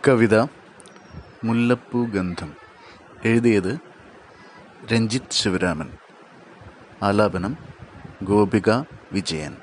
കവിത മുല്ലപ്പൂ ഗന്ധം എഴുതിയത് രഞ്ജിത്ത് ശിവരാമൻ ആലാപനം ഗോപിക വിജയൻ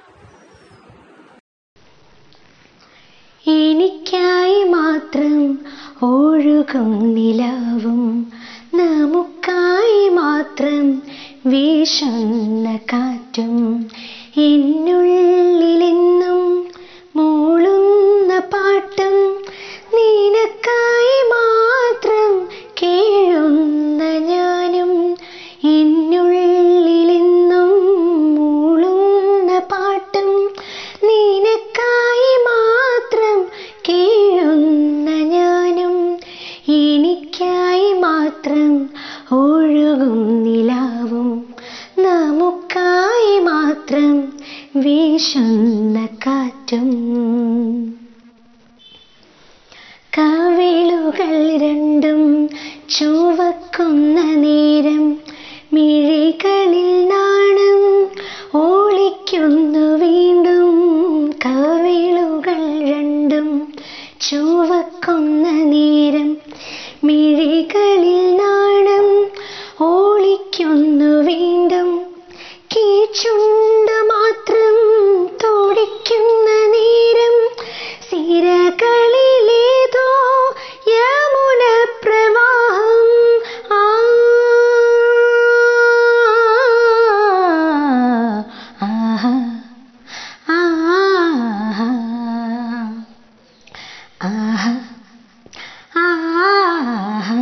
എനിക്കായി മാത്രം ഒഴുകും നിലാവും നമുക്കായി മാത്രം വീശുന്ന കാറ്റും എന്നുള്ളിലെന്നും മൂളുന്ന പാട്ടും നിനക്കായി മാത്രം കേഴുന്ന ഞാനും എന്നുള്ളിലെന്നും മൂളുന്ന പാട്ടും നിനക്കായി മാത്രം കേഴുന്ന ഞാനും എനിക്കായി മാത്രം ഒഴുകും നിലാവും നമുക്കായി മാത്രം വീശുന്ന കാറ്റും കവിളുകൾ രണ്ടും ചുവക്കുന്ന നേരം മിഴികളിൽ നാണം ഓളിക്കുന്നു വീണ്ടും കവിളുകൾ രണ്ടും ചുവക്കുന്ന നേരം മിഴികളിൽ നാണം ഓളിക്കുന്നു വീണ്ടും കീച്ചുണ്ട് മാത്രം തോടിക്കുന്ന നേരം സിരകളിലേതോ യമുന പ്രവാഹം ആ ആഹാ ആഹാ ആഹാ ആഹാ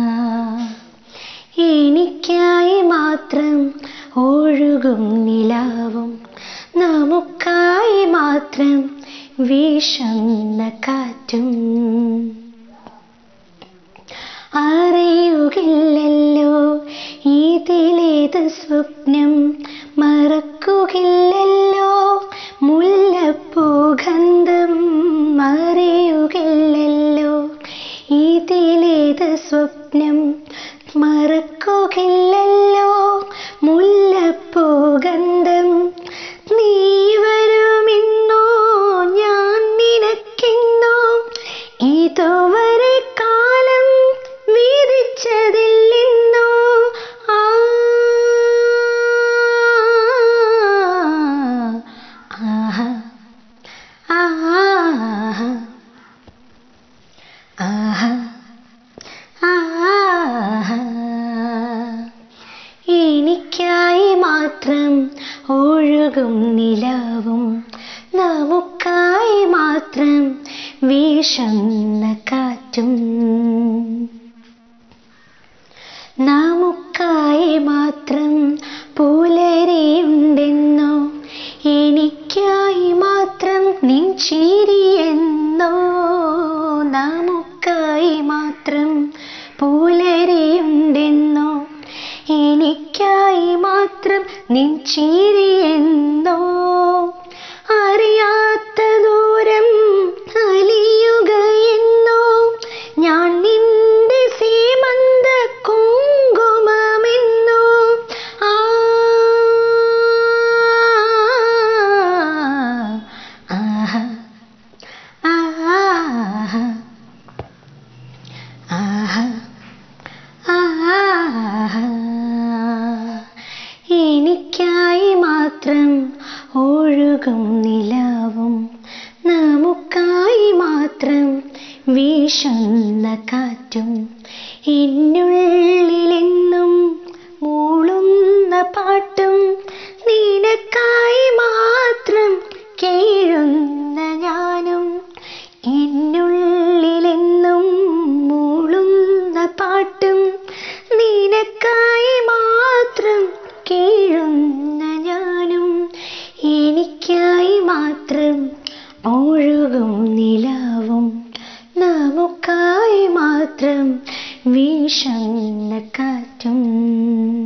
എനിക്കായി മാത്രം ഒഴുകും നിലാവും നമുക്കായി മാത്രം വീശുന്ന കാറ്റും അറിയുകില്ലല്ലോ ഇതിലേത് സ്വപ്നം മറക്കുകില്ലല്ലോ മുല്ലപ്പൂ ഗന്ധം അറിയുകില്ലല്ലോ ഇതിലേത് സ്വപ്നം മറക്കുകില്ലല്ലോ മുല്ലപ്പൂ ഗന്ധം നീ വരുമെന്നോ ഞാൻ നിനക്കെന്നോ ഇതുവരെ കാലം വീതിച്ചതില്ലെന്നോ ആ ആഹാ ആഹാ ആഹാ ആഹാ എനിക്കായി മാത്രം ഒഴുകും നിലാവും നമുക്കായി മാത്രം വീശുന്ന കാറ്റും നമുക്കായി മാത്രം പുലരിയുണ്ടെന്നോ എനിക്കായി മാത്രം നിൻ ചിരിയെന്നോ നമുക്കായി മാത്രം പുലരിയുണ്ടെന്നോ എനിക്കായി മാത്രം നിൻ ചിരിയെന്നോ അറിയാത്ത ദൂരം അലിയുകയെന്നോ ഞാൻ നിന്റെ സീമന്ത കുങ്കുമമെന്നോ ആ ആഹാ ആഹാ ആഹാ ആഹാ എനിക്കായി മാത്രം ഒഴുകും നിലാവും നമുക്കായി മാത്രം വീശുന്ന കാറ്റും എന്നുള്ളിലെന്നും മൂളുന്ന പാട്ടും നിനക്കായി മാത്രം കേഴുന്ന ഞാനും എന്നുള്ളിലെന്നും മൂളുന്ന പാട്ടും നിനക്കായി മാത്രം കേഴുന്ന ഞാനും എനിക്കായി മാത്രം ഒഴുകും നിലാവും നമുക്കായി മാത്രം വീശുന്ന കാറ്റും